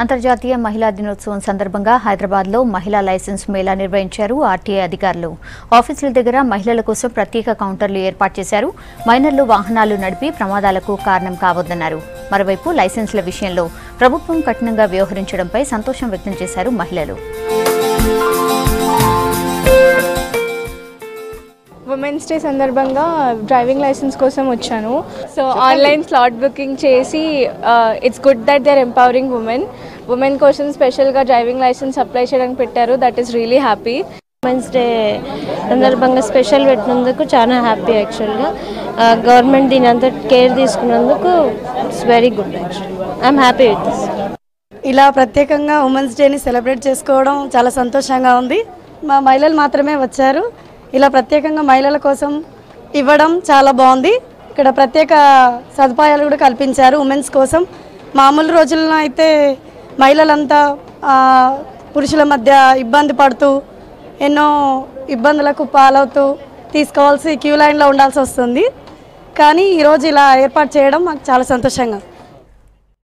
అంతర్జాతీయ మహిళా దినోత్సవం సందర్భంగా హైదరాబాద్లో మహిళా లైసెన్స్ మేళా నిర్వహించారు ఆర్టీఏ అధికారులు ఆఫీసుల దగ్గర మహిళల కోసం ప్రత్యేక కౌంటర్లు ఏర్పాటు చేశారు మైనర్లు వాహనాలు నడిపి ప్రమాదాలకు కారణం కావద్దన్నారు మరోవైపు లైసెన్సుల విషయంలో ప్రభుత్వం కఠినంగా వ్యవహరించడంపై సంతోషం వ్యక్తం చేశారు మహిళలు ఉమెన్స్ డే సందర్భంగా డ్రైవింగ్ లైసెన్స్ కోసం వచ్చాను సో ఆన్లైన్ స్లాట్ బుకింగ్ చేసి it's good that they are empowering women women కోసం స్పెషల్గా డ్రైవింగ్ లైసెన్స్ అప్లై చేయడానికి పెట్టారు that is really happy women's day సందర్భంగా స్పెషల్ పెట్టినందుకు చాలా హ్యాపీ యాక్చువల్గా గవర్నమెంట్ దీని అంతా కేర్ తీసుకున్నందుకు it's very good actually I'm happy with this ఇలా ప్రత్యేకంగా ఉమెన్స్ డేని సెలబ్రేట్ చేసుకోవడం చాలా సంతోషంగా ఉంది మా మహిళలు మాత్రమే వచ్చారు ఇలా ప్రత్యేకంగా మహిళల కోసం ఇవ్వడం చాలా బాగుంది ఇక్కడ ప్రత్యేక సదుపాయాలు కూడా కల్పించారు ఉమెన్స్ కోసం మామూలు రోజుల్లో అయితే మహిళలంతా ఆ, పురుషుల మధ్య ఇబ్బంది పడుతూ ఎన్నో ఇబ్బందులకు పాలవుతూ తీసుకోవాల్సి క్యూ లైన్లో ఉండాల్సి వస్తుంది కానీ ఈరోజు ఇలా ఏర్పాటు చేయడం మాకు చాలా సంతోషంగా ఉంది.